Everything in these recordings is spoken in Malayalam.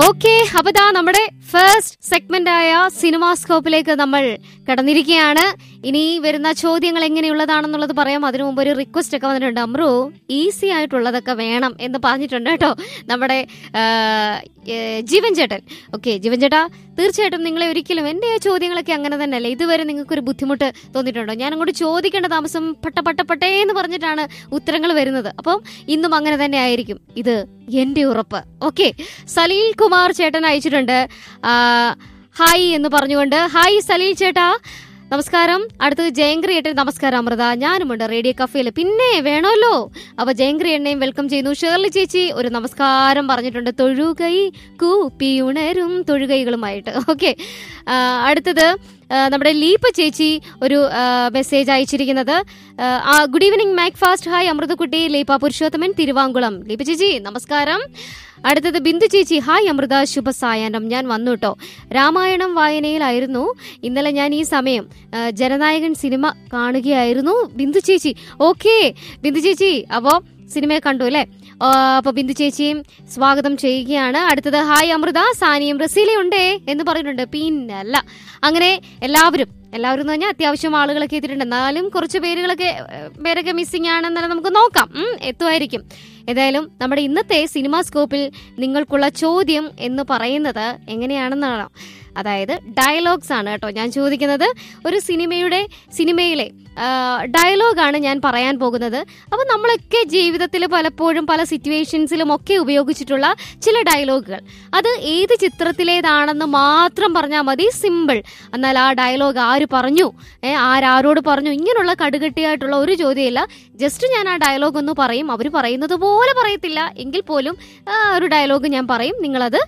ഓക്കെ അപ്പൊ ദാ നമ്മുടെ ഫസ്റ്റ് സെഗ്മെന്റ് ആയ സിനിമാസ്കോപ്പിലേക്ക് നമ്മൾ കടന്നിരിക്കുകയാണ് ഇനി വരുന്ന ചോദ്യങ്ങൾ എങ്ങനെയുള്ളതാണെന്നുള്ളത് പറയാം അതിനു മുമ്പ് ഒരു റിക്വസ്റ്റ് ഒക്കെ വന്നിട്ടുണ്ട് അമ്രു ഈസി ആയിട്ടുള്ളതൊക്കെ വേണം എന്ന് പറഞ്ഞിട്ടുണ്ട് കേട്ടോ നമ്മുടെ ആ, ഏ, ജീവൻ ചേട്ടൻ ഓക്കെ ജീവൻ ചേട്ടാ തീർച്ചയായിട്ടും നിങ്ങളെ ഒരിക്കലും എന്റെ ആ ചോദ്യങ്ങളൊക്കെ അങ്ങനെ തന്നെയല്ലേ ഇതുവരെ നിങ്ങൾക്ക് ഒരു ബുദ്ധിമുട്ട് തോന്നിയിട്ടുണ്ടോ ഞാൻ അങ്ങോട്ട് ചോദിക്കേണ്ട താമസം പട്ട പട്ട പട്ടേ എന്ന് പറഞ്ഞിട്ടാണ് ഉത്തരങ്ങൾ വരുന്നത് അപ്പം ഇന്നും അങ്ങനെ തന്നെ ആയിരിക്കും ഇത് എന്റെ ഉറപ്പ് ഓക്കെ സലീൽ കുമാർ ചേട്ടൻ അയച്ചിട്ടുണ്ട് ആ, ഹായ് എന്ന് പറഞ്ഞുകൊണ്ട് ഹായ് സലീൽ ചേട്ടാ നമസ്കാരം അടുത്തത് ജയങ്ക്രി ഏട്ടൻ നമസ്കാരം അമൃത ഞാനുമുണ്ട് റേഡിയോ കഫേയിൽ പിന്നെ വേണമല്ലോ അപ്പൊ ജയങ്ക്രി എണ്ണയും വെൽക്കം ചെയ്യുന്നു ഷേർലി ചേച്ചി ഒരു നമസ്കാരം പറഞ്ഞിട്ടുണ്ട് തൊഴുകൈ കൂപ്പിയുണരും തൊഴുകൈകളുമായിട്ട് ഓക്കെ അടുത്തത് ആ, നമ്മുടെ ലീപ ചേച്ചി ഒരു മെസ്സേജ് അയച്ചിരിക്കുന്നത് ആ, good evening Macfast hi അമൃതക്കുട്ടി ലീപ പുരുഷോത്തമൻ തിരുവാങ്കുളം ലീപ ചേച്ചി നമസ്കാരം അടുത്തത് ബിന്ദു ചേച്ചി ഹായ് അമൃത ശുഭസായനം ഞാൻ വന്നു കേട്ടോ രാമായണം വായനയിലായിരുന്നു ഇന്നലെ ഞാൻ ഈ സമയം ആ, ജനനായകൻ സിനിമ കാണുകയായിരുന്നു ബിന്ദു ചേച്ചി ഓക്കെ ബിന്ദു ചേച്ചി അപ്പോ സിനിമയെ കണ്ടു അല്ലേ ആ, അപ്പൊ ബിന്ദു ചേച്ചിയും സ്വാഗതം ചെയ്യുകയാണ് അടുത്തത് ഹായ് അമൃത സാനിയും റസീലയും ഉണ്ടേ എന്ന് പറഞ്ഞിട്ടുണ്ട് പിന്നല്ല അങ്ങനെ എല്ലാവരും എല്ലാവരും എന്ന് പറഞ്ഞാൽ അത്യാവശ്യം ആളുകളൊക്കെ എത്തിയിട്ടുണ്ട് എന്നാലും കുറച്ച് പേരുകളൊക്കെ ഏഹ്, പേരൊക്കെ മിസ്സിംഗ് ആണെന്നല്ല നമുക്ക് നോക്കാം ഉം, എത്തുമായിരിക്കും ഏതായാലും നമ്മുടെ ഇന്നത്തെ സിനിമാ സ്കോപ്പിൽ നിങ്ങൾക്കുള്ള ചോദ്യം എന്ന് പറയുന്നത് എങ്ങനെയാണെന്നാണ് അതായത് ഡയലോഗ്സ് ആണ് കേട്ടോ ഞാൻ ചോദിക്കുന്നത് ഒരു സിനിമയുടെ സിനിമയിലെ ഡയലോഗാണ് ഞാൻ പറയാൻ പോകുന്നത് അപ്പോൾ നമ്മളൊക്കെ ജീവിതത്തിൽ പലപ്പോഴും പല സിറ്റുവേഷൻസിലും ഒക്കെ ഉപയോഗിച്ചിട്ടുള്ള ചില ഡയലോഗുകൾ അത് ഏത് ചിത്രത്തിലേതാണെന്ന് മാത്രം പറഞ്ഞാൽ മതി സിമ്പിൾ എന്നാൽ ആ ഡയലോഗ് ആര് പറഞ്ഞു ഏ, ആരാരോട് പറഞ്ഞു ഇങ്ങനെയുള്ള കടുകട്ടിയായിട്ടുള്ള ഒരു ചോദ്യമില്ല ജസ്റ്റ് ഞാൻ ആ ഡയലോഗ് ഒന്ന് പറയും അവർ പറയുന്നത് പോലെ പറയത്തില്ല എങ്കിൽ പോലും ആ ഒരു ഡയലോഗ് ഞാൻ പറയും നിങ്ങളത്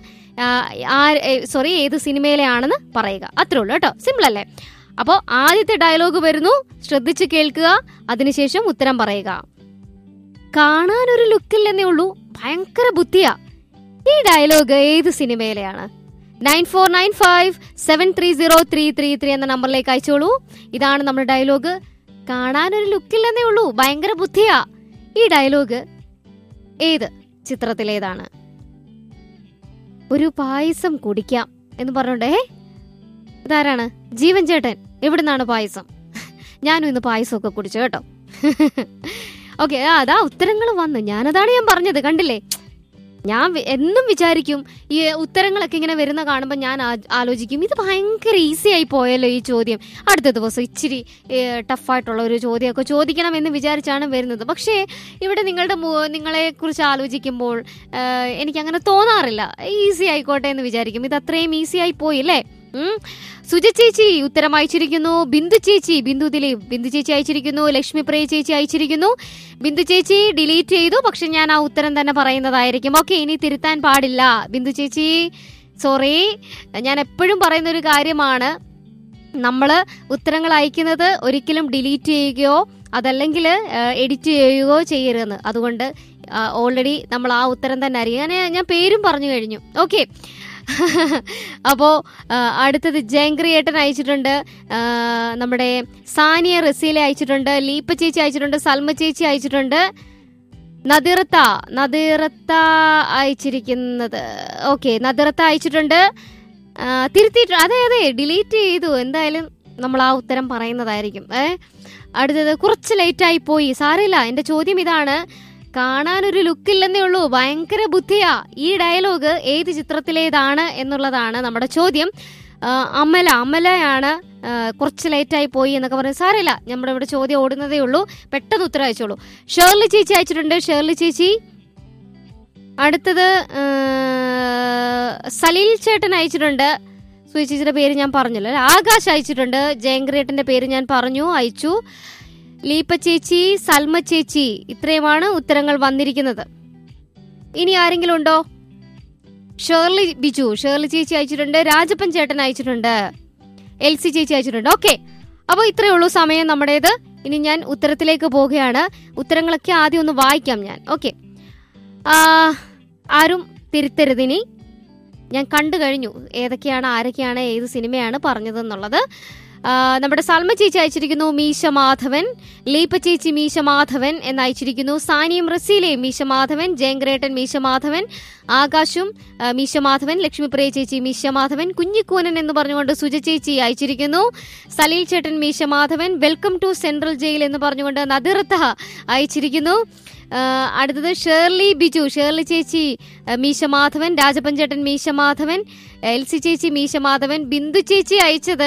സോറി ഏത് സിനിമയിലെ ആണെന്ന് പറയുക അത്രേ ഉള്ളൂ കേട്ടോ സിമ്പിൾ അല്ലേ അപ്പോൾ ആദ്യത്തെ ഡയലോഗ് വരുന്നു ശ്രദ്ധിച്ച് കേൾക്കുക അതിനുശേഷം ഉത്തരം പറയുക കാണാനൊരു ലുക്കില്ലെന്നേ ഉള്ളൂ ഭയങ്കര ബുദ്ധിയാ ഈ ഡയലോഗ് ഏത് സിനിമയിലെയാണ് nine four nine five seven three zero three three three എന്ന നമ്പറിലേക്ക് അയച്ചോളൂ ഇതാണ് നമ്മുടെ ഡയലോഗ് കാണാനൊരു ലുക്കില്ലെന്നേ ഉള്ളൂ ഭയങ്കര ബുദ്ധിയാ ഈ ഡയലോഗ് ഏത് ചിത്രത്തിലേതാണ് ഒരു പായസം കുടിക്കാം എന്ന് പറഞ്ഞോണ്ടേ ഇതാരാണ് ജീവൻ ചേട്ടൻ എവിടുന്നാണ് പായസം ഞാനും ഇന്ന് പായസമൊക്കെ കുടിച്ചു കേട്ടോ ഓക്കെ അതാ ഉത്തരങ്ങൾ വന്നു ഞാനതാണ് ഞാൻ പറഞ്ഞത് കണ്ടില്ലേ ഞാൻ വി- എന്നും വിചാരിക്കും ഈ ഉത്തരങ്ങളൊക്കെ ഇങ്ങനെ വരുന്ന കാണുമ്പോൾ ഞാൻ ആ- ആലോചിക്കും ഇത് ഭയങ്കര ഈസി ആയി പോയല്ലോ ഈ ചോദ്യം അടുത്ത ദിവസം ഇച്ചിരി ടഫായിട്ടുള്ള ഒരു ചോദ്യമൊക്കെ ചോദിക്കണം എന്ന് വിചാരിച്ചാണ് വരുന്നത് പക്ഷേ ഇവിടെ നിങ്ങളുടെ മു- നിങ്ങളെ കുറിച്ച് ആലോചിക്കുമ്പോൾ ഏഹ്, എനിക്കങ്ങനെ തോന്നാറില്ല ഈസി ആയിക്കോട്ടെ എന്ന് വിചാരിക്കും ഇത് അത്രയും ഈസി ആയി പോയി അല്ലേ ഉം. സുജ ചേച്ചി ഉത്തരം അയച്ചിരിക്കുന്നു ബിന്ദു ചേച്ചി ബിന്ദു ദിലീപ് ബിന്ദു ചേച്ചി അയച്ചിരിക്കുന്നു ലക്ഷ്മി പ്രിയ ചേച്ചി അയച്ചിരിക്കുന്നു ബിന്ദു ചേച്ചി ഡിലീറ്റ് ചെയ്തു പക്ഷെ ഞാൻ ആ ഉത്തരം തന്നെ പറയുന്നതായിരിക്കും ഓക്കെ ഇനി തിരുത്താൻ പാടില്ല ബിന്ദു ചേച്ചി സോറി ഞാൻ എപ്പോഴും പറയുന്ന ഒരു കാര്യമാണ് നമ്മൾ ഉത്തരങ്ങൾ അയക്കുന്നത് ഒരിക്കലും ഡിലീറ്റ് ചെയ്യുകയോ അതല്ലെങ്കിൽ എഡിറ്റ് ചെയ്യുകയോ ചെയ്യരുതെന്ന് അതുകൊണ്ട് ഓൾറെഡി നമ്മൾ ആ ഉത്തരം തന്നെ അറിയാം ഞാൻ ഞാൻ പേരും പറഞ്ഞു കഴിഞ്ഞു ഓക്കെ അപ്പോ ആ, അടുത്തത് ജയങ്ക്രിയേട്ടൻ അയച്ചിട്ടുണ്ട് ആ, നമ്മുടെ സാനിയ റസീല അയച്ചിട്ടുണ്ട് ലീപ്പ ചേച്ചി അയച്ചിട്ടുണ്ട് സൽമ ചേച്ചി അയച്ചിട്ടുണ്ട് നദിറത്ത നദിറത്ത അയച്ചിരിക്കുന്നത് ഓക്കെ നദിറത്ത അയച്ചിട്ടുണ്ട് ആ, തിരുത്തിയിട്ട് അതെ അതെ ഡിലീറ്റ് ചെയ്തു എന്തായാലും നമ്മൾ ആ ഉത്തരം പറയുന്നതായിരിക്കും ഏ അടുത്തത് കുറച്ച് ലേറ്റ് ആയി പോയി സാരമില്ല എന്റെ ചോദ്യം ഇതാണ് കാണാനൊരു ലുക്കില്ലെന്നേ ഉള്ളൂ ഭയങ്കര ബുദ്ധിയാ ഈ ഡയലോഗ് ഏത് ചിത്രത്തിലേതാണ് എന്നുള്ളതാണ് നമ്മുടെ ചോദ്യം ആ, അമല അമലയാണ് ആ, കുറച്ച് ലേറ്റ് ആയി പോയി എന്നൊക്കെ പറഞ്ഞ് സാരമില്ല നമ്മുടെ ഇവിടെ ചോദ്യം ഓടുന്നതേ ഉള്ളൂ പെട്ടെന്ന് ഉത്തരം അയച്ചോളൂ ഷേർലി ചേച്ചി അയച്ചിട്ടുണ്ട് ഷേർലി ചേച്ചി അടുത്തത് ആ, സലീൽ ചേട്ടൻ അയച്ചിട്ടുണ്ട് സുയി ചേച്ചിയുടെ പേര് ഞാൻ പറഞ്ഞല്ലോ അല്ലേ? ആകാശ് അയച്ചിട്ടുണ്ട് ജയങ്ക്രേട്ടന്റെ പേര് ഞാൻ പറഞ്ഞു അയച്ചു ലീപ ചേച്ചി സൽമ ചേച്ചി ഇത്രയുമാണ് ഉത്തരങ്ങൾ വന്നിരിക്കുന്നത് ഇനി ആരെങ്കിലും ഉണ്ടോ ഷേർലി ബിജു ഷേർലി ചേച്ചി അയച്ചിട്ടുണ്ട് രാജപ്പൻ ചേട്ടൻ അയച്ചിട്ടുണ്ട് എൽ സി ചേച്ചി അയച്ചിട്ടുണ്ട് ഓക്കെ അപ്പോൾ ഇത്രയേ ഉള്ളൂ സമയം നമ്മുടേത് ഇനി ഞാൻ ഉത്തരത്തിലേക്ക് പോവുകയാണ് ഉത്തരങ്ങളൊക്കെ ആദ്യം ഒന്ന് വായിക്കാം ഞാൻ ഓക്കെ ആരും തിരുത്തരുതിനി ഞാൻ കണ്ടു കഴിഞ്ഞു ഏതൊക്കെയാണ് ആരൊക്കെയാണ് ഏത് സിനിമയാണ് പറഞ്ഞതെന്നുള്ളത് ആ, നമ്മുടെ സൽമ ചേച്ചി അയച്ചിരിക്കുന്നു മീശ മാധവൻ ലീപ ചേച്ചി മീശ മാധവൻ എന്ന് അയച്ചിരിക്കുന്നു സാനിയും റസീലയും മീശ മാധവൻ ജയങ്ക്രേട്ടൻ മീശ മാധവൻ ആകാശും ആ, മീശ മാധവൻ ലക്ഷ്മിപ്രിയ ചേച്ചി മീശ മാധവൻ കുഞ്ഞിക്കൂനൻ എന്ന് പറഞ്ഞുകൊണ്ട് സുജ ചേച്ചി അയച്ചിരിക്കുന്നു സലീൽ ചേട്ടൻ Meesha Madhavan welcome to central jail എന്ന് പറഞ്ഞുകൊണ്ട് നദിർത്ത അയച്ചിരിക്കുന്നു ആ, അടുത്തത് ഷേർലി ബിജു ഷേർലി ചേച്ചി ആ, മീശ മാധവൻ രാജപ്പൻ ചേട്ടൻ മീശ മാധവൻ എൽസി ചേച്ചി മീശ മാധവൻ ബിന്ദു ചേച്ചി അയച്ചത്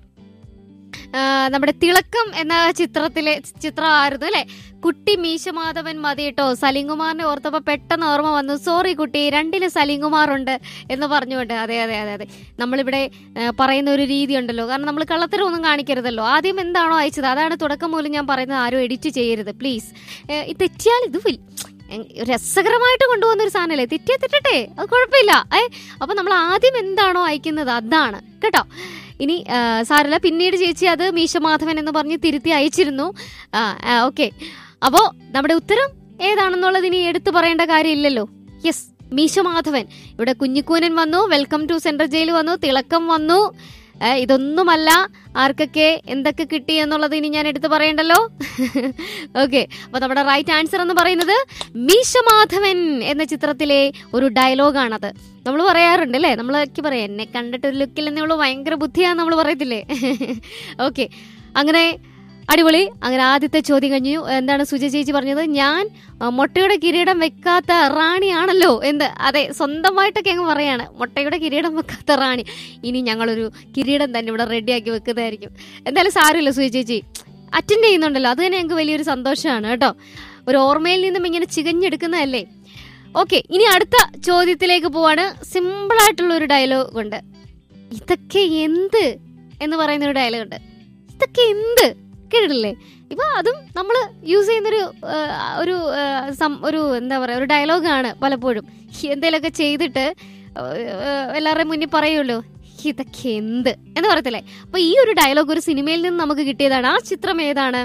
ആ, നമ്മുടെ തിളക്കം എന്ന ചിത്രത്തിലെ ചിത്രമായിരുന്നു അല്ലെ കുട്ടി മീശമാധവൻ മതി കേട്ടോ സലിംകുമാറിനെ ഓർത്തപ്പോ പെട്ടെന്ന് ഓർമ്മ വന്നു സോറി കുട്ടി രണ്ടില് സലിംകുമാർ ഉണ്ട് എന്ന് പറഞ്ഞുകൊണ്ട് അതെ അതെ അതെ അതെ നമ്മളിവിടെ ആ, പറയുന്ന ഒരു രീതി ഉണ്ടല്ലോ കാരണം നമ്മൾ കള്ളത്തരം ഒന്നും കാണിക്കരുതല്ലോ ആദ്യം എന്താണോ അയച്ചത് അതാണ് തുടക്കം മൂലം ഞാൻ പറയുന്നത് ആരും എഡിറ്റ് ചെയ്യരുത് പ്ലീസ് ഇത് തെറ്റിയാൽ ഇത് വിൽ എ- രസകരമായിട്ട് കൊണ്ടുപോകുന്ന ഒരു സാധനമല്ലേ തെറ്റിയാ തെറ്റട്ടെ അത് കുഴപ്പമില്ല ഏ അപ്പൊ നമ്മൾ ആദ്യം എന്താണോ അയക്കുന്നത് അതാണ് കേട്ടോ ഇനി ആ, സാരല്ല പിന്നീട് ചേച്ചി അത് മീശമാധവൻ എന്ന് പറഞ്ഞ് തിരുത്തി അയച്ചിരുന്നു ആ ഓക്കെ അപ്പോ നമ്മുടെ ഉത്തരം ഏതാണെന്നുള്ളത് ഇനി എടുത്തു പറയേണ്ട കാര്യമില്ലല്ലോ യെസ് മീശമാധവൻ ഇവിടെ കുഞ്ഞിക്കൂനൻ വന്നു വെൽക്കം ടു സെൻട്രൽ ജയിൽ വന്നു തിളക്കം വന്നു ഏ, ഇതൊന്നുമല്ല ആർക്കൊക്കെ എന്തൊക്കെ കിട്ടി എന്നുള്ളത് ഇനി ഞാൻ എടുത്തു പറയണ്ടല്ലോ ഓക്കെ അപ്പൊ നമ്മുടെ റൈറ്റ് ആൻസർ എന്ന് പറയുന്നത് മീശമാധവൻ എന്ന ചിത്രത്തിലെ ഒരു ഡയലോഗാണത് നമ്മൾ പറയാറുണ്ട് അല്ലേ നമ്മളൊക്കെ പറയാം എന്നെ കണ്ടിട്ട് ഒരു ലുക്കിൽ എന്നോള് ഭയങ്കര ബുദ്ധിയാന്ന് നമ്മൾ പറയത്തില്ലേ ഓക്കെ അങ്ങനെ അടിപൊളി അങ്ങനെ ആദ്യത്തെ ചോദ്യം കഴിഞ്ഞു എന്താണ് സുജ ചേച്ചി പറഞ്ഞത് ഞാൻ ആ, മുട്ടയുടെ കിരീടം വെക്കാത്ത റാണിയാണല്ലോ എന്ത് അതെ സ്വന്തമായിട്ടൊക്കെ അങ്ങ് പറയാണ് മുട്ടയുടെ കിരീടം വെക്കാത്ത റാണി ഇനി ഞങ്ങളൊരു കിരീടം തന്നെ ഇവിടെ റെഡിയാക്കി വെക്കുന്നതായിരിക്കും എന്തായാലും സാരമില്ല സുജ ചേച്ചി അറ്റൻഡ് ചെയ്യുന്നുണ്ടല്ലോ അത് തന്നെ ഞങ്ങൾക്ക് വലിയൊരു സന്തോഷമാണ് കേട്ടോ ഒരു ഓർമ്മയിൽ നിന്നും ഇങ്ങനെ ചികഞ്ഞെടുക്കുന്നതല്ലേ ഓക്കെ ഇനി അടുത്ത ചോദ്യത്തിലേക്ക് പോവാണ് സിമ്പിൾ ആയിട്ടുള്ള ഒരു ഡയലോഗ് ഉണ്ട് ഇതൊക്കെ എന്ത് എന്ന് പറയുന്ന ഒരു ഡയലോഗ് ഉണ്ട് ഇതൊക്കെ എന്ത് കേട്ടിട്ടില്ലേ ഇപ്പൊ അതും നമ്മൾ യൂസ് ചെയ്യുന്നൊരു ആ, ഒരു ആ, സം- ഒരു എന്താ പറയാ ഒരു ഡയലോഗാണ് പലപ്പോഴും എന്തെങ്കിലുമൊക്കെ ചെയ്തിട്ട് ആ, എല്ലാവരുടെയും മുന്നിൽ പറയുമല്ലോ ഇതൊക്കെ എന്ത് എന്ന് പറയത്തില്ലേ അപ്പൊ ഈ ഒരു ഡയലോഗ് ഒരു സിനിമയിൽ നിന്ന് നമുക്ക് കിട്ടിയതാണ് ആ ചിത്രം ഏതാണ്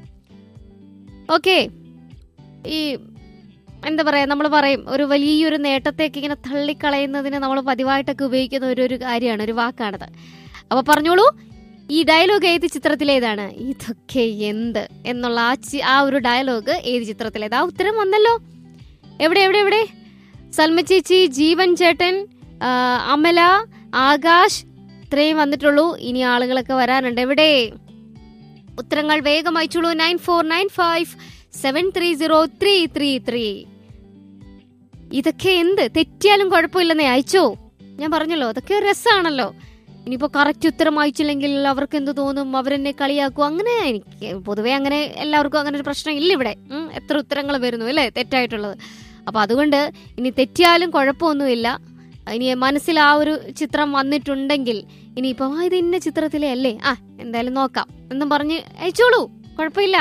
ഓക്കെ ഈ എന്താ പറയാ നമ്മൾ പറയും ഒരു വലിയൊരു നേട്ടത്തേക്ക് ഇങ്ങനെ തള്ളിക്കളയുന്നതിന് നമ്മൾ പതിവായിട്ടൊക്കെ ഉപയോഗിക്കുന്ന ഒരു ഒരു കാര്യമാണ് ഒരു വാക്കാണത് അപ്പൊ പറഞ്ഞോളൂ ഈ ഡയലോഗ് ഏത് ചിത്രത്തിലേതാണ് ഇതൊക്കെ എന്ത് എന്നുള്ള ആ ചി- ആ ഒരു ഡയലോഗ് ഏത് ചിത്രത്തിലേത് ആ ഉത്തരം വന്നല്ലോ എവിടെ എവിടെ എവിടെ സൽമ ചേച്ചി ജീവൻ ചേട്ടൻ ആ, അമല ആകാശ് ഇത്രയും വന്നിട്ടുള്ളൂ ഇനി ആളുകളൊക്കെ വരാനുണ്ട് എവിടെ ഉത്തരങ്ങൾ വേഗം അയച്ചോളൂ nine four nine five seven three zero three three three ഇതൊക്കെ എന്ത് തെറ്റിയാലും കുഴപ്പമില്ലെന്നേ അയച്ചോ ഞാൻ പറഞ്ഞല്ലോ അതൊക്കെ രസമാണല്ലോ ഇനിയിപ്പോ കറക്റ്റ് ഉത്തരം അയച്ചില്ലെങ്കിൽ അവർക്ക് എന്ത് തോന്നും അവരെന്നെ കളിയാക്കും അങ്ങനെ എനിക്ക് പൊതുവെ അങ്ങനെ എല്ലാവർക്കും അങ്ങനെ ഒരു പ്രശ്നം ഇല്ല ഇവിടെ ഉം, എത്ര ഉത്തരങ്ങൾ വരുന്നു അല്ലേ തെറ്റായിട്ടുള്ളത് അപ്പൊ അതുകൊണ്ട് ഇനി തെറ്റിയാലും കുഴപ്പമൊന്നുമില്ല ഇനി മനസ്സിൽ ആ ഒരു ചിത്രം വന്നിട്ടുണ്ടെങ്കിൽ ഇനിയിപ്പോ ആ ഇത് ഇന്ന ചിത്രത്തിലെ അല്ലേ ആ എന്തായാലും നോക്കാം എന്നും പറഞ്ഞ് അയച്ചോളൂ കുഴപ്പമില്ല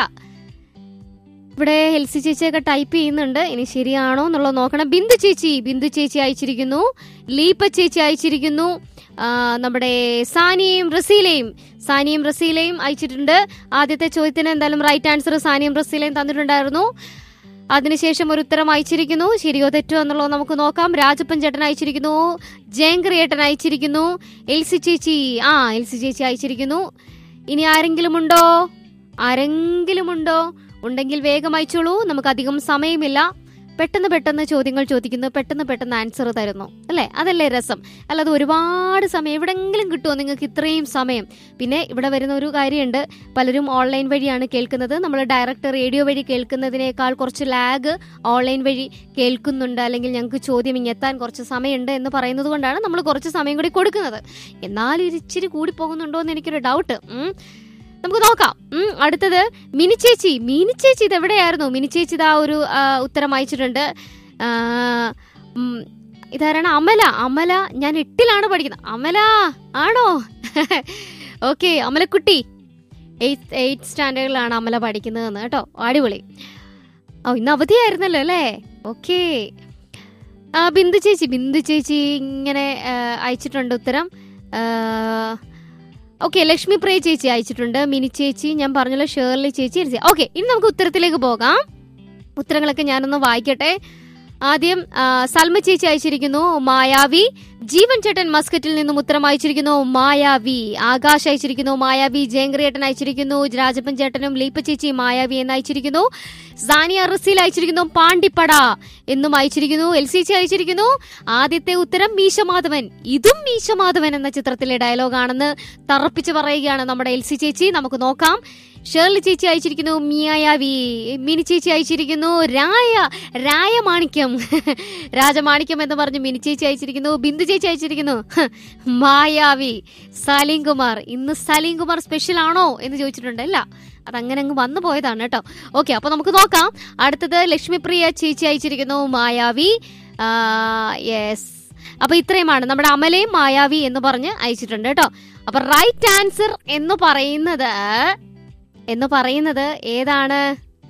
ഇവിടെ എൽസി ചേച്ചിയൊക്കെ ടൈപ്പ് ചെയ്യുന്നുണ്ട് ഇനി ശരിയാണോ എന്നുള്ളത് നോക്കണം ബിന്ദു ചേച്ചി ബിന്ദു ചേച്ചി അയച്ചിരിക്കുന്നു ലീപ ചേച്ചി അയച്ചിരിക്കുന്നു ആ, നമ്മുടെ സാനിയയും റസീലയും സാനിയും റസീലയും അയച്ചിട്ടുണ്ട് ആദ്യത്തെ ചോദ്യത്തിന് എന്തായാലും റൈറ്റ് ആൻസർ സാനിയും റസീലയും തന്നിട്ടുണ്ടായിരുന്നു അതിനുശേഷം ഒരു ഉത്തരം അയച്ചിരിക്കുന്നു ശരിയോ തെറ്റോ എന്നുള്ളത് നമുക്ക് നോക്കാം രാജപ്പൻ ചേട്ടൻ അയച്ചിരിക്കുന്നു ജയങ്കറിയേട്ടൻ അയച്ചിരിക്കുന്നു എൽസി ചേച്ചി ആ എൽസി ചേച്ചി അയച്ചിരിക്കുന്നു ഇനി ആരെങ്കിലും ഉണ്ടോ ആരെങ്കിലും ഉണ്ടോ ഉണ്ടെങ്കിൽ വേഗം അയച്ചോളൂ നമുക്ക് അധികം സമയമില്ല പെട്ടെന്ന് പെട്ടെന്ന് ചോദ്യങ്ങൾ ചോദിക്കുന്നു പെട്ടെന്ന് പെട്ടെന്ന് ആൻസർ തരുന്നു അല്ലേ അതല്ലേ രസം അല്ലാതെ ഒരുപാട് സമയം എവിടെങ്കിലും കിട്ടുമോ നിങ്ങൾക്ക് ഇത്രയും സമയം പിന്നെ ഇവിടെ വരുന്ന ഒരു കാര്യമുണ്ട് പലരും ഓൺലൈൻ വഴിയാണ് കേൾക്കുന്നത് നമ്മൾ ഡയറക്റ്റ് റേഡിയോ വഴി കേൾക്കുന്നതിനേക്കാൾ കുറച്ച് ലാഗ് ഓൺലൈൻ വഴി കേൾക്കുന്നുണ്ട് അല്ലെങ്കിൽ ഞങ്ങൾക്ക് ചോദ്യം ഇങ്ങെത്താൻ കുറച്ച് സമയമുണ്ട് എന്ന് പറയുന്നത് കൊണ്ടാണ് നമ്മൾ കുറച്ച് സമയം കൂടി കൊടുക്കുന്നത് എന്നാൽ ഇത് ഇച്ചിരി കൂടി പോകുന്നുണ്ടോ എന്ന് എനിക്കൊരു ഡൗട്ട് നമുക്ക് നോക്കാം ഉം, അടുത്തത് മിനി ചേച്ചി മിനി ചേച്ചി ഇത് എവിടെയായിരുന്നു മിനി ചേച്ചി ഇതാ ഒരു ആ, ഉത്തരം അയച്ചിട്ടുണ്ട് ആ, ഉം, ഇതാരാണ് അമല അമല ഞാൻ എട്ടിലാണ് പഠിക്കുന്നത് അമല ആണോ ഓക്കെ അമലക്കുട്ടി എയ്ത്ത് എയ്ത്ത് സ്റ്റാൻഡേർഡിലാണ് അമല പഠിക്കുന്നതെന്ന് കേട്ടോ അടിപൊളി ഓ ഇന്ന് അവധിയായിരുന്നല്ലോ അല്ലേ ഓക്കെ ആ ബിന്ദു ചേച്ചി ബിന്ദു ചേച്ചി ഇങ്ങനെ ആ, അയച്ചിട്ടുണ്ട് ഉത്തരം ഓക്കെ ലക്ഷ്മി പ്രിയ ചേച്ചി അയച്ചിട്ടുണ്ട് മിനി ചേച്ചി ഞാൻ പറഞ്ഞല്ലോ ഷേർലി ചേച്ചി ഓക്കെ ഇനി നമുക്ക് ഉത്തരത്തിലേക്ക് പോകാം ഉത്തരങ്ങളൊക്കെ ഞാനൊന്ന് വായിക്കട്ടെ ആദ്യം ആ, സൽമ ചേച്ചി അയച്ചിരിക്കുന്നു മായാവി ജീവൻ ചേട്ടൻ മസ്കറ്റിൽ നിന്നും ഉത്തരം അയച്ചിരിക്കുന്നു മായാവി ആകാശ് അയച്ചിരിക്കുന്നു മായാവി ജയങ്കരിയേട്ടൻ അയച്ചിരിക്കുന്നു രാജപ്പൻ ചേട്ടനും ലീപ്പ ചേച്ചി മായാവി എന്ന് അയച്ചിരിക്കുന്നു സാനിയ റസീൽ അയച്ചിരിക്കുന്നു പാണ്ടിപ്പട എന്നും അയച്ചിരിക്കുന്നു എൽ സി ചി അയച്ചിരിക്കുന്നു ആദ്യത്തെ ഉത്തരം മീശമാധവൻ ഇതും മീശമാധവൻ എന്ന ചിത്രത്തിലെ ഡയലോഗാണെന്ന് തറപ്പിച്ച് പറയുകയാണ് നമ്മുടെ എൽ സി ചേച്ചി നമുക്ക് നോക്കാം ഷേർലി ചേച്ചി അയച്ചിരിക്കുന്നു മിയായാവി മിനി ചേച്ചി അയച്ചിരിക്കുന്നു രായ രായമാണിക്യം രാജമാണിക്യം എന്ന് പറഞ്ഞ് മിനി ചേച്ചി അയച്ചിരിക്കുന്നു ബിന്ദു ചേച്ചി അയച്ചിരിക്കുന്നു ഹ്, മായാവി സലീം കുമാർ ഇന്ന് സലീം കുമാർ സ്പെഷ്യൽ ആണോ എന്ന് ചോദിച്ചിട്ടുണ്ട് അല്ല അതങ്ങനെ അങ്ങ് വന്നു പോയതാണ് കേട്ടോ ഓക്കെ അപ്പൊ നമുക്ക് നോക്കാം അടുത്തത് ലക്ഷ്മിപ്രിയ ചേച്ചി അയച്ചിരിക്കുന്നു മായാവി യെസ് അപ്പൊ ഇത്രയുമാണ് നമ്മുടെ അമലയും മായാവി എന്ന് പറഞ്ഞ് അയച്ചിട്ടുണ്ട് കേട്ടോ അപ്പൊ റൈറ്റ് ആൻസർ എന്ന് പറയുന്നത് എന്ന് പറയുന്നത് ഏതാണ്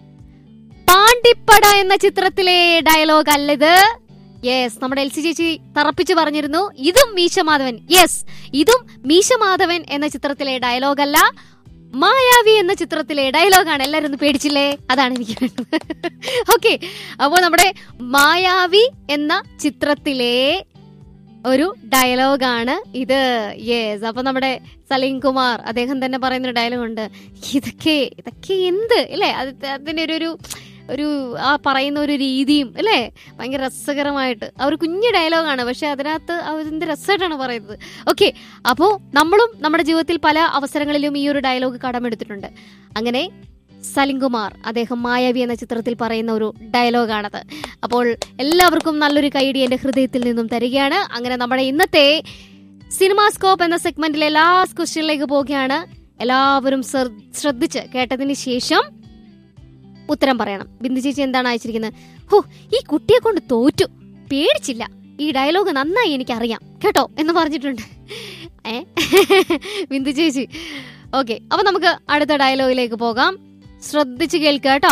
പാണ്ടിപ്പട എന്ന ചിത്രത്തിലെ ഡയലോഗ് അല്ലിത് യെസ് നമ്മുടെ എൽ സി ചേച്ചി തറപ്പിച്ച് പറഞ്ഞിരുന്നു ഇതും മീശമാധവൻ യെസ് ഇതും മീശമാധവൻ എന്ന ചിത്രത്തിലെ ഡയലോഗ് അല്ല മായാവി എന്ന ചിത്രത്തിലെ ഡയലോഗാണ് എല്ലാവരും ഒന്ന് പേടിച്ചില്ലേ അതാണ് എനിക്ക് വേണ്ടത് ഓക്കെ അപ്പോൾ നമ്മുടെ മായാവി എന്ന ചിത്രത്തിലെ ഒരു ഡയലോഗാണ് ഇത് യെസ് അപ്പൊ നമ്മുടെ സലീം കുമാർ അദ്ദേഹം തന്നെ പറയുന്ന ഡയലോഗ് ഉണ്ട് ഇതൊക്കെ ഇതൊക്കെ എന്ത് അല്ലേ അത് അതിന്റെ ഒരു ഒരു ഒരു ആ പറയുന്ന ഒരു രീതിയും അല്ലേ ഭയങ്കര രസകരമായിട്ട് ആ ഒരു കുഞ്ഞു ഡയലോഗാണ് പക്ഷെ അതിനകത്ത് അതിന്റെ രസമായിട്ടാണ് പറയുന്നത് ഓക്കെ അപ്പോൾ നമ്മളും നമ്മുടെ ജീവിതത്തിൽ പല അവസരങ്ങളിലും ഈ ഒരു ഡയലോഗ് കടമെടുത്തിട്ടുണ്ട് അങ്ങനെ സലിംകുമാർ അദ്ദേഹം മായാവി എന്ന ചിത്രത്തിൽ പറയുന്ന ഒരു ഡയലോഗാണത് അപ്പോൾ എല്ലാവർക്കും നല്ലൊരു കൈഡി എന്റെ ഹൃദയത്തിൽ നിന്നും തരികയാണ് അങ്ങനെ നമ്മുടെ ഇന്നത്തെ സിനിമാസ്കോപ്പ് എന്ന സെഗ്മെന്റിലെ ലാസ്റ്റ് ക്വസ്റ്റ്യനിലേക്ക് പോവുകയാണ് എല്ലാവരും ശ്ര- ശ്രദ്ധിച്ച് കേട്ടതിന് ശേഷം ഉത്തരം പറയണം ബിന്ദു ചേച്ചി എന്താണ് അയച്ചിരിക്കുന്നത് ഹോ ഈ കുട്ടിയെ കൊണ്ട് തോറ്റു പേടിച്ചില്ല ഈ ഡയലോഗ് നന്നായി എനിക്കറിയാം കേട്ടോ എന്ന് പറഞ്ഞിട്ടുണ്ട് ഏ ബിന്ദു ചേച്ചി ഓക്കെ അപ്പൊ നമുക്ക് അടുത്ത ഡയലോഗിലേക്ക് പോകാം ശ്രദ്ധിച്ച് കേൾക്കുക കേട്ടോ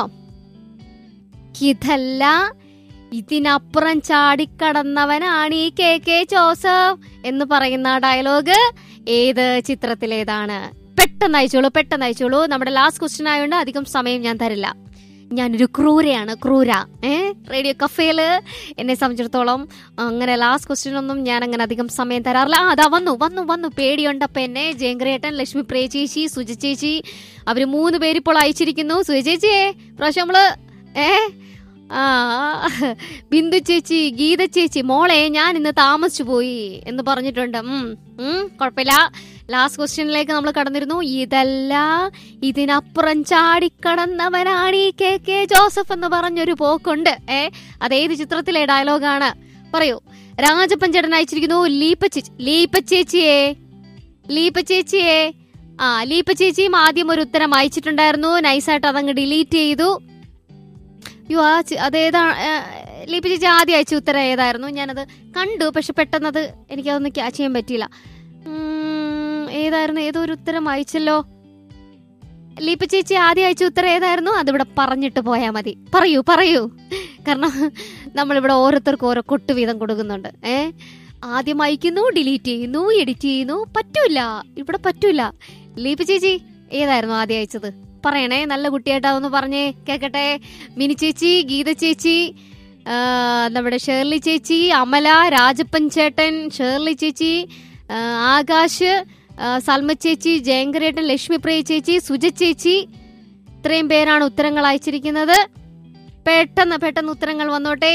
ഇതല്ല ഇതിനപ്പുറം ചാടിക്കടന്നവനാണ് ഈ കെ കെ ജോസഫ് എന്ന് പറയുന്ന ഡയലോഗ് ഏത് ചിത്രത്തിലേതാണ് പെട്ടെന്ന് അയച്ചോളൂ പെട്ടെന്ന് അയച്ചോളൂ നമ്മുടെ ലാസ്റ്റ് ക്വസ്റ്റ്യൻ ആയതുകൊണ്ട് അധികം സമയം ഞാൻ തരില്ല ഞാനൊരു ക്രൂരയാണ് ക്രൂര ഏ റേഡിയോ കഫേല് എന്നെ സംബന്ധിച്ചിടത്തോളം അങ്ങനെ ലാസ്റ്റ് ക്വസ്റ്റ്യൻ ഒന്നും ഞാൻ അങ്ങനെ അധികം സമയം തരാറില്ല ആ അതാ വന്നു വന്നു വന്നു പേടിയുണ്ടപ്പ എന്നെ ജയങ്കരേട്ടൻ ലക്ഷ്മി പ്രേ ചേച്ചി സുജ ചേച്ചി അവര് മൂന്ന് പേര് ഇപ്പോൾ അയച്ചിരിക്കുന്നു സുജ ചേച്ചിയെ പ്രാവശ്യം നമ്മള് ഏ ആ ബിന്ദു ചേച്ചി ഗീത ചേച്ചി മോളെ ഞാൻ ഇന്ന് താമസിച്ചു പോയി എന്ന് പറഞ്ഞിട്ടുണ്ട് ഉം ഉം കുഴപ്പമില്ല ലാസ്റ്റ് ക്വസ്റ്റ്യനിലേക്ക് നമ്മൾ കടന്നിരുന്നു ഇതല്ല ഇതിനപ്പുറം ചാടിക്കടന്നവനാണ് ഈ കെ കെ ജോസഫ് എന്ന് പറഞ്ഞൊരു പോക്കുണ്ട് ഏ അതേത് ചിത്രത്തിലെ ഡയലോഗാണ് പറയൂ രാജപ്പൻ ചേട്ടൻ അയച്ചിരിക്കുന്നു ലീപ്പ ചേച്ചി ലീപ്പ ചേച്ചിയെ ലീപ്പ ചേച്ചിയെ ആ ലീപ്പ ചേച്ചിയും ആദ്യം ഒരു ഉത്തരം അയച്ചിട്ടുണ്ടായിരുന്നു നൈസായിട്ട് അതങ്ങ് ഡിലീറ്റ് ചെയ്തു യോ ആ ചി- അതേതാ ഏ, ലീപ്പ ചേച്ചി ആദ്യം അയച്ച ഉത്തരം ഏതായിരുന്നു ഞാനത് കണ്ടു പക്ഷെ പെട്ടെന്ന് അത് എനിക്കതൊന്ന് ക്യാച്ച് ചെയ്യാൻ പറ്റിയില്ല ഉം, ഏതായിരുന്നു ഏതോ ഒരു ഉത്തരം അയച്ചല്ലോ ലീപ്പ ചേച്ചി ആദ്യം അയച്ച ഉത്തരം ഏതായിരുന്നു അതിവിടെ പറഞ്ഞിട്ട് പോയാൽ മതി പറയൂ പറയൂ കാരണം നമ്മളിവിടെ ഓരോരുത്തർക്കും ഓരോ കൊട്ട് വീതം കൊടുക്കുന്നുണ്ട് ഏ ആദ്യം അയക്കുന്നു ഡിലീറ്റ് ചെയ്യുന്നു എഡിറ്റ് ചെയ്യുന്നു പറ്റൂല ഇവിടെ പറ്റൂല ലീപ ചേച്ചി ഏതായിരുന്നു ആദ്യം അയച്ചത് പറയണേ നല്ല കുട്ടിയായിട്ടാ ഒന്ന് പറഞ്ഞേ കേക്കട്ടെ മിനി ചേച്ചി ഗീത ചേച്ചി ആ, നമ്മുടെ ഷേർലി ചേച്ചി അമല രാജപ്പൻ ചേട്ടൻ ഷേർലി ചേച്ചി ആ, ആകാശ് ആ, സൽമ ചേച്ചി ജയങ്കരേട്ടൻ ലക്ഷ്മി പ്രിയ ചേച്ചി സുജ ചേച്ചി ഇത്രയും പേരാണ് ഉത്തരങ്ങൾ അയച്ചിരിക്കുന്നത് പെട്ടെന്ന് പെട്ടെന്ന് ഉത്തരങ്ങൾ വന്നോട്ടെ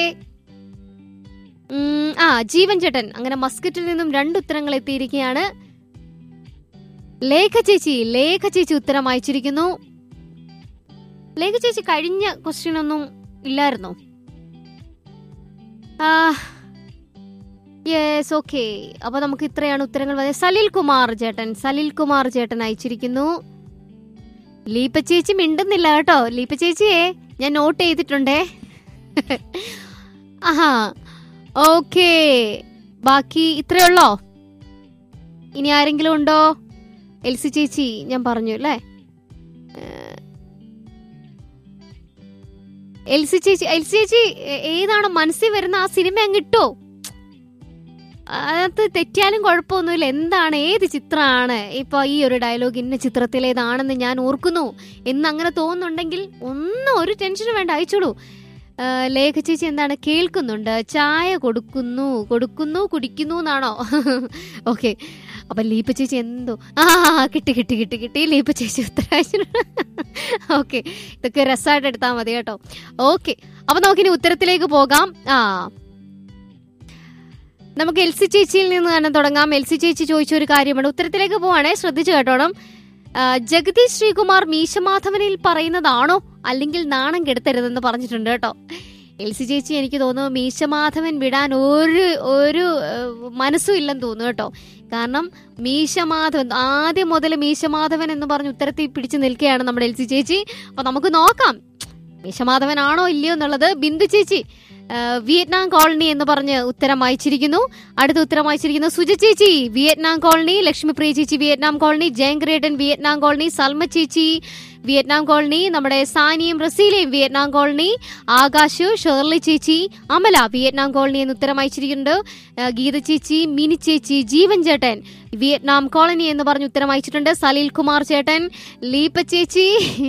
ഉം, ആ ജീവൻ ചേട്ടൻ അങ്ങനെ മസ്കറ്റിൽ നിന്നും രണ്ട് ഉത്തരങ്ങൾ എത്തിയിരിക്കുകയാണ് ലേഖ ചേച്ചി ലേഖ ചേച്ചി ഉത്തരം അയച്ചിരിക്കുന്നു ലേഖ ചേച്ചി കഴിഞ്ഞ ക്വസ്റ്റ്യൻ ഒന്നും ഇല്ലായിരുന്നോ ആ യെസ് ഓക്കെ അപ്പൊ നമുക്ക് ഇത്രയാണ് ഉത്തരങ്ങൾ വന്നത് സലിൽ കുമാർ ചേട്ടൻ സലിൽ കുമാർ ചേട്ടൻ അയച്ചിരിക്കുന്നു ലീപ്പ ചേച്ചി മിണ്ടുന്നില്ല കേട്ടോ ലീപ്പ ചേച്ചിയെ ഞാൻ നോട്ട് ചെയ്തിട്ടുണ്ടേ ആഹാ ഓക്കേ ബാക്കി ഇത്രയുള്ളോ ഇനി ആരെങ്കിലും ഉണ്ടോ എൽസി ചേച്ചി ഞാൻ പറഞ്ഞു അല്ലേ ഏഹ്, എൽസി ചേച്ചി എൽസി ചേച്ചി ഏ- ഏതാണ് മനസ്സിൽ വരുന്ന ആ സിനിമ അങ്ങ് ഇട്ടോ അതിനകത്ത് തെറ്റിയാലും കുഴപ്പമൊന്നുമില്ല എന്താണ് ഏത് ചിത്രമാണ് ഇപ്പൊ ഈ ഒരു ഡയലോഗ് ഇന്ന ചിത്രത്തിലേതാണെന്ന് ഞാൻ ഓർക്കുന്നു എന്ന് അങ്ങനെ തോന്നുന്നുണ്ടെങ്കിൽ ഒന്നും ഒരു ടെൻഷനും വേണ്ട അയച്ചോളൂ ആ, ലേഖ ചേച്ചി എന്താണ് കേൾക്കുന്നുണ്ട് ചായ കൊടുക്കുന്നു കൊടുക്കുന്നു കുടിക്കുന്നു എന്നാണോ ഓക്കെ അപ്പൊ ലീപ ചേച്ചി എന്തോ ആ കിട്ടി കിട്ടി കിട്ടി കിട്ടി ലീപ ചേച്ചി ഉത്തരവാദിച്ചിട്ടുണ്ട് ഓക്കെ ഇതൊക്കെ രസമായിട്ട് എടുത്താൽ മതി കേട്ടോ ഓക്കെ അപ്പൊ നമുക്കിനി ഉത്തരത്തിലേക്ക് പോകാം ആ നമുക്ക് എൽ സി ചേച്ചിയിൽ നിന്ന് തന്നെ തുടങ്ങാം എൽ സി ചേച്ചി ചോദിച്ച ഒരു കാര്യമാണ് ഉത്തരത്തിലേക്ക് പോവാണേ ശ്രദ്ധിച്ചു കേട്ടോണം ആ, ജഗദീഷ് ശ്രീകുമാർ മീശമാധവനിൽ പറയുന്നതാണോ അല്ലെങ്കിൽ നാണം കെടുത്തരുതെന്ന് പറഞ്ഞിട്ടുണ്ട് കേട്ടോ എൽ സി ചേച്ചി എനിക്ക് തോന്നുന്നു മീശമാധവൻ വിടാൻ ഒരു ഒരു ഏഹ്, മനസ്സും ഇല്ലെന്ന് തോന്നുന്നു കേട്ടോ കാരണം മീശമാധവൻ ആദ്യം മുതൽ മീശമാധവൻ എന്ന് പറഞ്ഞ് ഉത്തരത്തിൽ പിടിച്ചു നിൽക്കുകയാണ് നമ്മുടെ എൽ സി ചേച്ചി അപ്പൊ നമുക്ക് നോക്കാം മീശമാധവനാണോ ഇല്ലയോ എന്നുള്ളത് ബിന്ദു ചേച്ചി ആ, വിയറ്റ്നാം കോളനി എന്ന് പറഞ്ഞ് ഉത്തരം അയച്ചിരിക്കുന്നു അടുത്ത ഉത്തരം അയച്ചിരിക്കുന്നു സുജ ചേച്ചി വിയറ്റ്നാം കോളനി ലക്ഷ്മിപ്രിയ ചേച്ചി വിയറ്റ്നാം കോളനി ജയങ്ക്രേഡൻ വിയറ്റ്നാം കോളനി സൽമ ചേച്ചി വിയറ്റ്നാം കോളനി നമ്മുടെ സാനിയും റസീലയും വിയറ്റ്നാം കോളനി ആകാശ് ഷേർലി ചേച്ചി അമല വിയറ്റ്നാം കോളനി എന്ന് ഉത്തരം അയച്ചിരിക്കുന്നുണ്ട് ആ, ഗീത ചേച്ചി മിനി ചേച്ചി ജീവൻ ചേട്ടൻ വിയറ്റ്നാം കോളനി എന്ന് പറഞ്ഞ് ഉത്തരം അയച്ചിട്ടുണ്ട് സലീൽ കുമാർ ചേട്ടൻ ലീപ ചേച്ചി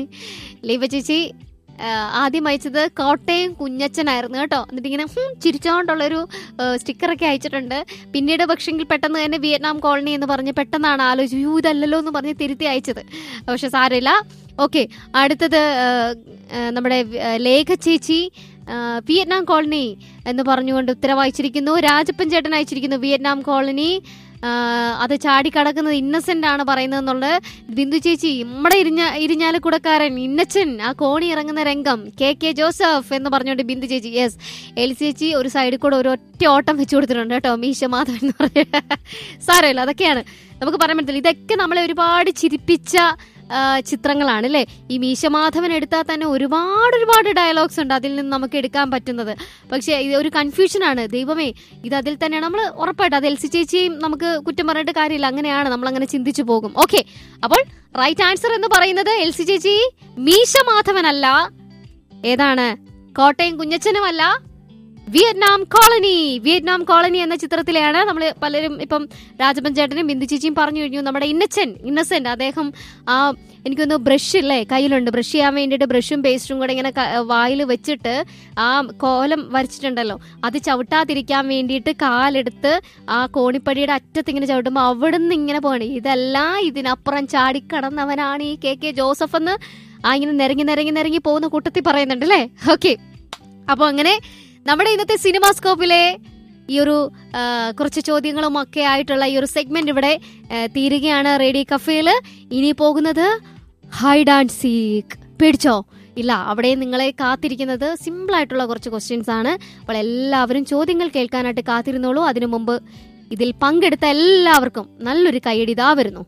ലീപ ചേച്ചി ആ, ആദ്യം അയച്ചത് കോട്ടയം കുഞ്ഞച്ചനായിരുന്നു കേട്ടോ എന്നിട്ട് ഇങ്ങനെ ഹും ചിരിച്ചോണ്ടുള്ളൊരു ആ, സ്റ്റിക്കറൊക്കെ അയച്ചിട്ടുണ്ട് പിന്നീട് പക്ഷെങ്കിൽ പെട്ടെന്ന് തന്നെ വിയറ്റ്നാം കോളനി എന്ന് പറഞ്ഞ് പെട്ടെന്നാണ് ആലോചിച്ചു യൂ ഇതല്ലല്ലോ എന്ന് പറഞ്ഞ് തിരുത്തി അയച്ചത് പക്ഷെ സാരമില്ല ഓക്കെ അടുത്തത് ആ, ആ, നമ്മുടെ ആ, ലേഖ ചേച്ചി ആ, വിയറ്റ്നാം കോളനി എന്ന് പറഞ്ഞുകൊണ്ട് ഉത്തരവായിച്ചിരിക്കുന്നു രാജപ്പൻ ചേട്ടൻ അയച്ചിരിക്കുന്നു വിയറ്റ്നാം കോളനി ആ, അത് ചാടിക്കടക്കുന്നത് ഇന്നസെന്റ് ആണ് പറയുന്നത് എന്നുള്ളത് ബിന്ദു ചേച്ചി നമ്മുടെ ഇരിഞ്ഞ ഇരിഞ്ഞാലക്കുടക്കാരൻ ഇന്നച്ചൻ ആ കോണി ഇറങ്ങുന്ന രംഗം കെ കെ ജോസഫ് എന്ന് പറഞ്ഞുകൊണ്ട് ബിന്ദു ചേച്ചി യെസ് എലി ചേച്ചി ഒരു സൈഡിൽ കൂടെ ഒരു ഒറ്റ ഓട്ടം വെച്ചു കൊടുത്തിട്ടുണ്ട് കേട്ടോ മീശ മാധവൻ എന്ന് പറഞ്ഞ സാരമില്ല അതൊക്കെയാണ് നമുക്ക് പറയാൻ പറ്റില്ല ഇതൊക്കെ നമ്മളെ ഒരുപാട് ചിരിപ്പിച്ച ആ, ചിത്രങ്ങളാണ് അല്ലേ ഈ മീശമാധവൻ എടുത്താൽ തന്നെ ഒരുപാട് ഒരുപാട് ഡയലോഗ്സ് ഉണ്ട് അതിൽ നിന്ന് നമുക്ക് എടുക്കാൻ പറ്റുന്നത് പക്ഷേ ഇത് ഒരു കൺഫ്യൂഷനാണ് ദൈവമേ ഇത് അതിൽ തന്നെയാണ് നമ്മൾ ഉറപ്പായിട്ട് അത് എൽ സി ചേച്ചിയും നമുക്ക് കുറ്റം പറഞ്ഞിട്ട് കാര്യമില്ല അങ്ങനെയാണ് നമ്മൾ അങ്ങനെ ചിന്തിച്ചു പോകും ഓക്കെ അപ്പോൾ റൈറ്റ് ആൻസർ എന്ന് പറയുന്നത് എൽ സി ചേച്ചി മീശമാധവനല്ല ഏതാണ് കോട്ടയം കുഞ്ഞച്ചനുമല്ല വിയറ്റ്നാം കോളനി വിയറ്റ്നാം കോളനി എന്ന ചിത്രത്തിലെയാണ് നമ്മൾ പലരും ഇപ്പം രാജപ്പൻ ചേട്ടനും ബിന്ദു ചേച്ചിയും പറഞ്ഞു കഴിഞ്ഞു നമ്മുടെ ഇന്നച്ചൻ ഇന്നസെന്റ് അദ്ദേഹം ആ എനിക്കൊന്ന് ബ്രഷ് ഇല്ലേ കയ്യിലുണ്ട് ബ്രഷ് ചെയ്യാൻ വേണ്ടിയിട്ട് ബ്രഷും പേസ്റ്റും കൂടെ ഇങ്ങനെ വായിൽ വെച്ചിട്ട് ആ കോലം വരച്ചിട്ടുണ്ടല്ലോ അത് ചവിട്ടാതിരിക്കാൻ വേണ്ടിയിട്ട് കാലെടുത്ത് ആ കോണിപ്പടിയുടെ അറ്റത്ത് ഇങ്ങനെ ചവിട്ടുമ്പോൾ അവിടെ നിന്ന് ഇങ്ങനെ പോകണം ഇതെല്ലാം ഇതിനപ്പുറം ചാടിക്കടന്നവനാണ് ഈ കെ കെ ജോസഫ് എന്ന് ആ ഇങ്ങനെ നിരങ്ങി നിരങ്ങി നിരങ്ങി പോകുന്ന കൂട്ടത്തിൽ പറയുന്നുണ്ട് അല്ലേ ഓക്കെ അപ്പോൾ അങ്ങനെ നമ്മുടെ ഇന്നത്തെ സിനിമാ സ്കോപ്പിലെ ഈ ഒരു ആ, കുറച്ച് ചോദ്യങ്ങളും ഒക്കെ ആയിട്ടുള്ള ഈ ഒരു സെഗ്മെന്റ് ഇവിടെ ആ, തീരുകയാണ് റേഡിയോ കഫേല് ഇനി പോകുന്നത് ഹൈഡ് ആൻഡ് സീക്ക് പേടിച്ചോ ഇല്ല അവിടെ നിങ്ങളെ കാത്തിരിക്കുന്നത് സിമ്പിൾ ആയിട്ടുള്ള കുറച്ച് ക്വസ്റ്റ്യൻസ് ആണ് അപ്പോൾ എല്ലാവരും ചോദ്യങ്ങൾ കേൾക്കാനായിട്ട് കാത്തിരുന്നോളൂ അതിനു മുമ്പ് ഇതിൽ പങ്കെടുത്ത എല്ലാവർക്കും നല്ലൊരു കൈയടി ഇതാ വരുന്നു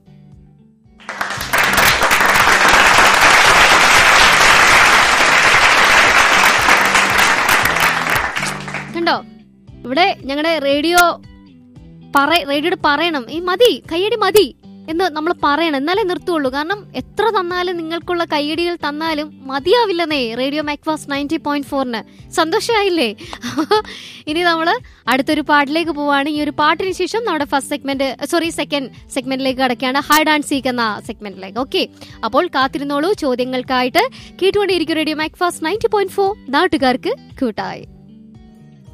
കണ്ടോ ഇവിടെ ഞങ്ങളുടെ റേഡിയോ പറ റേഡിയോട് പറയണം ഈ മതി കയ്യടി മതി എന്ന് നമ്മൾ പറയണം എന്നാലേ നിർത്തുള്ളൂ കാരണം എത്ര തന്നാലും നിങ്ങൾക്കുള്ള കയ്യടികൾ തന്നാലും മതിയാവില്ലെന്നേ റേഡിയോ മാക്വാസ് നയൻറ്റി പോയിന്റ് ഫോറിന് സന്തോഷമായില്ലേ ഇനി നമ്മൾ അടുത്തൊരു പാട്ടിലേക്ക് പോവാണ് ഈ ഒരു പാട്ടിന് ശേഷം നമ്മുടെ ഫസ്റ്റ് സെഗ്മെന്റ് സോറി സെക്കൻഡ് സെഗ്മെന്റിലേക്ക് കടക്കുകയാണ് ഹൈഡ് ആൻഡ് സീക്ക് എന്ന സെഗ്മെന്റിലേക്ക് ഓക്കെ അപ്പോൾ കാത്തിരുന്നോളൂ ചോദ്യങ്ങൾക്കായിട്ട് കേട്ടുകൊണ്ടേയിരിക്കും radio Macfast ninety point four നാട്ടുകാർക്ക് കൂട്ടായി